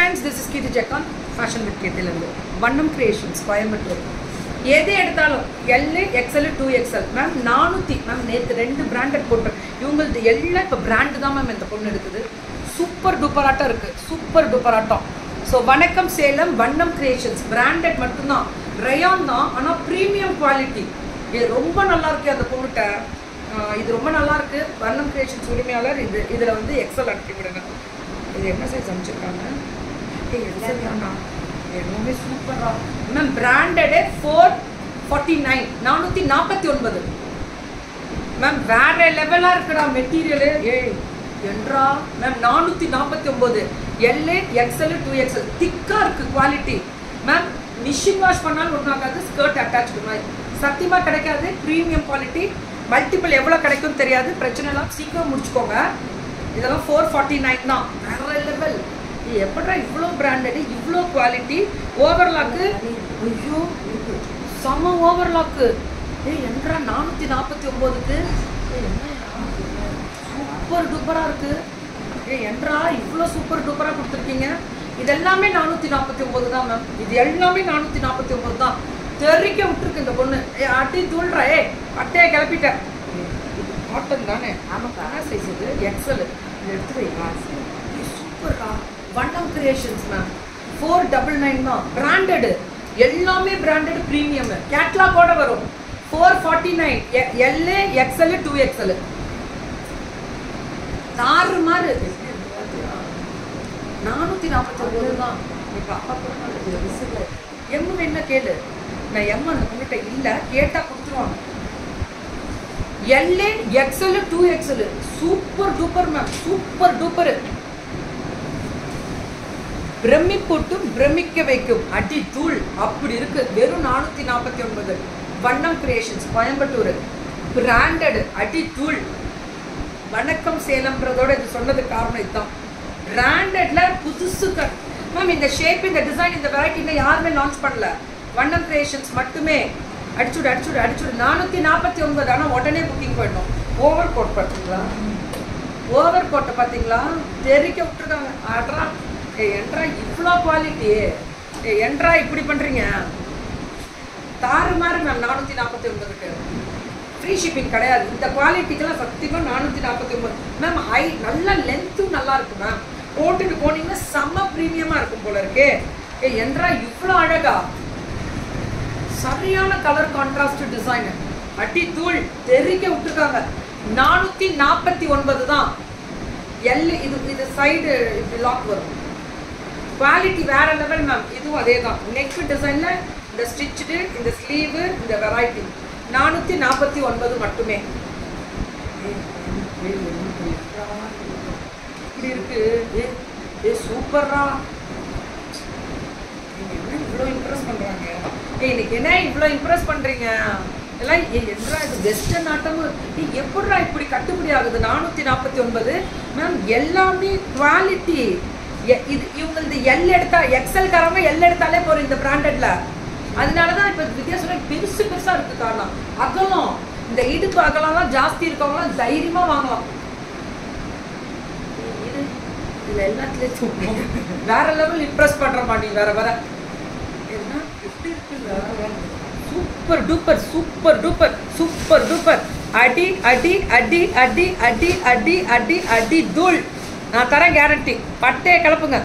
friends this is Keerthi ஜெக்கான் fashion with கீர்த்திலேருந்து Vannam creations Coimbatore எது எடுத்தாலும் L XL two XL ma'am நானூற்றி மேம் நேற்று ரெண்டு பிராண்டட் போட்டு இவங்களது எல்லாம் இப்போ பிராண்டு தான் மேம் இந்த பொண்ணு எடுக்குது சூப்பர் டூப்பராட்டம் இருக்குது சூப்பர் டூப்பராட்டம் ஸோ வணக்கம் சேலம் வண்ணம் கிரியேஷன்ஸ் பிராண்டட் மட்டும்தான் ரயான் தான் ஆனால் ப்ரீமியம் குவாலிட்டி இது ரொம்ப நல்லா இருக்கு அந்த பொண்ணுகிட்ட ஆஹ் இது ரொம்ப நல்லா இருக்கு வண்ணம் கிரியேஷன்ஸ் உரிமையாளர் இது இதில் வந்து எக்ஸல் அனுப்பி விடுங்க இது என்ன சைஸ் அனுப்பிச்சிருக்காங்க ஏய் எக்ஸல் தானா எல்லாமே சூப்பரா மேம் பிராண்டடே ஃபோர் ஃபார்ட்டி நைன் நானூற்றி நாற்பத்தி ஒன்பது மேம் வேற லெவலாக இருக்குடா மெட்டீரியலு ஏய் என்றா மேம் நானூற்றி நாற்பத்தி ஒம்பது எல்ஏ எக்ஸ்எல் டூ எக்ஸ்எல் திக்காக இருக்குது குவாலிட்டி மேம் மிஷின் வாஷ் பண்ணாலும் ஒன்றும் ஆகாது ஸ்கர்ட் அட்டாச் மாதிரி சத்தியமாக கிடைக்காது ப்ரீமியம் குவாலிட்டி மல்டிபிள் எவ்வளோ கிடைக்கும் தெரியாது பிரச்சனை எல்லாம் சீக்கிரம் முடிச்சுக்கோங்க இதெல்லாம் ஃபோர் ஃபார்ட்டி நைன் தான் வேற லெவல் எப்படா இவ்வளோ பிராண்டடு இவ்வளோ குவாலிட்டி ஓவர்லாக்கு ஐயோ செம ஓவர்லாக்கு ஏய் என்றா நானூற்றி நாற்பத்தி ஒம்போதுக்கு சூப்பர் டூப்பராக இருக்கு ஏய் என்றா இவ்வளோ சூப்பர் டூப்பராக கொடுத்துருக்கீங்க இது எல்லாமே நானூற்றி நாற்பத்தி ஒம்பது தான் மேம் இது எல்லாமே நானூற்றி நாற்பத்தி ஒம்பது தான் தெறிக்க விட்டுருக்கு இந்த பொண்ணு ஏ அட்டி தூள்றா ஏ அட்டையை கிளப்பிட்டேன் இது காட்டன் தானே ஆமாம் என்ன சைஸ் இது எக்ஸல் இது எடுத்து வை சூப்பர்ரா Vannam creations ma'am four double nine தான் பிராண்டடு எல்லாமே பிராண்டட் ப்ரீமியம் கேட்லாகோட வரும் ஃபோர் ஃபார்ட்டி நைன் எல்ஏ எக்ஸ்எல் டூ எக்ஸ்எல் தாறு மாதிரி நானூற்றி நாற்பத்தி ஒம்பது தான் இப்போ அப்பா போட்டு எம்மு என்ன கேளு நான் எம் அந்த பொண்ணுகிட்ட இல்லை கேட்டால் கொடுத்துருவாங்க எல்ஏ XL two XL super duper ma'am super duper பிரமிப்பூட்டும் பிரமிக்க வைக்கும் அடி தூள் அப்படி இருக்கு வெறும் நானூற்றி நாற்பத்தி ஒன்பது வண்ணம் கிரியேஷன்ஸ் கோயம்புத்தூர் பிராண்டட் அடி தூள் வணக்கம் சேலம்ன்றதோட இது சொன்னதுக்கு காரணம் இதுதான் பிராண்டட்ல புதுசு க மேம் இந்த ஷேப் இந்த டிசைன் இந்த வெரைட்டி இன்னும் யாருமே லான்ச் பண்ணல வண்ணம் கிரியேஷன்ஸ் மட்டுமே அடிச்சுடு அடிச்சுடு அடிச்சுடு நானூற்றி நாற்பத்தி ஒன்பது ஆனால் உடனே புக்கிங் போயிடணும் ஓவர் கோட் பார்த்தீங்களா ஓவர் கோட்டை பார்த்தீங்களா தெரிக்க விட்டுருக்காங்க ஆட்ரா ஏ என்றா இவ்வளோ குவாலிட்டி ஏ என்றா இப்படி பண்ணுறீங்க தாறு மாதிரி மேம் நானூற்றி நாற்பத்தி ஒன்பதுக்கு ஃப்ரீ ஷிப்பிங் கிடையாது இந்த குவாலிட்டிக்கெல்லாம் சத்தியமாக நானூற்றி நாற்பத்தி ஒம்பது மேம் ஐ நல்ல லென்த்தும் நல்லா இருக்கும் மேம் போட்டுட்டு போனீங்கன்னா செம்ம ப்ரீமியமாக இருக்கும் போல இருக்கே ஏ என்றா இவ்வளோ அழகா சரியான கலர் கான்ட்ராஸ்ட் டிசைன் அடி தூள் தெரிக்க விட்டுருக்காங்க நானூற்றி நாற்பத்தி ஒன்பது தான் எல் இது இது சைடு இப்படி லாக் வரும் குவாலிட்டி வேற லெவல் மேம் இதுவும் அதே தான் நெக் டிசைனில் இந்த ஸ்டிச்சு இந்த ஸ்லீவு இந்த வெரைட்டி நானூற்றி நாற்பத்தி ஒன்பது மட்டுமே இப்படி இருக்கு ஏ ஏ சூப்பர்ரா என்ன இவ்வளோ இம்ப்ரெஸ் பண்ணுறாங்க ஏய் இன்னைக்கு என்ன இவ்வளோ இம்ப்ரெஸ் பண்ணுறீங்க எல்லாம் எதுரா இது வெஸ்டர்ன் ஆட்டம் எப்படிரா இப்படி கட்டுப்படி ஆகுது நானூற்றி நாற்பத்தி ஒன்பது மேம் எல்லாமே குவாலிட்டி இது இவங்களது எல் எடுத்தா எக்ஸல் காரங்க எல் எடுத்தாலே போகிறோம் இந்த பிராண்டட்ல அதனால தான் இப்போ வித்தியாசம் பெருசு பெருசாக இருக்குது காரணம் அகலம் இந்த இடுப்பு அகலம்லாம் ஜாஸ்தி இருக்கவங்களாம் தைரியமாக வாங்கலாம் இது இதில் எல்லாத்துலேயும் வேற லெவல் இம்ப்ரெஸ் பண்ணுற மாட்டீங்க வேற வேற என்ன எப்படி இருக்குல்ல super duper super duper super duper அடி அடி அடி அடி அடி அடி அடி அடி தூள் நான் தரேன் கேரண்டி பட்டையை கிளப்புங்க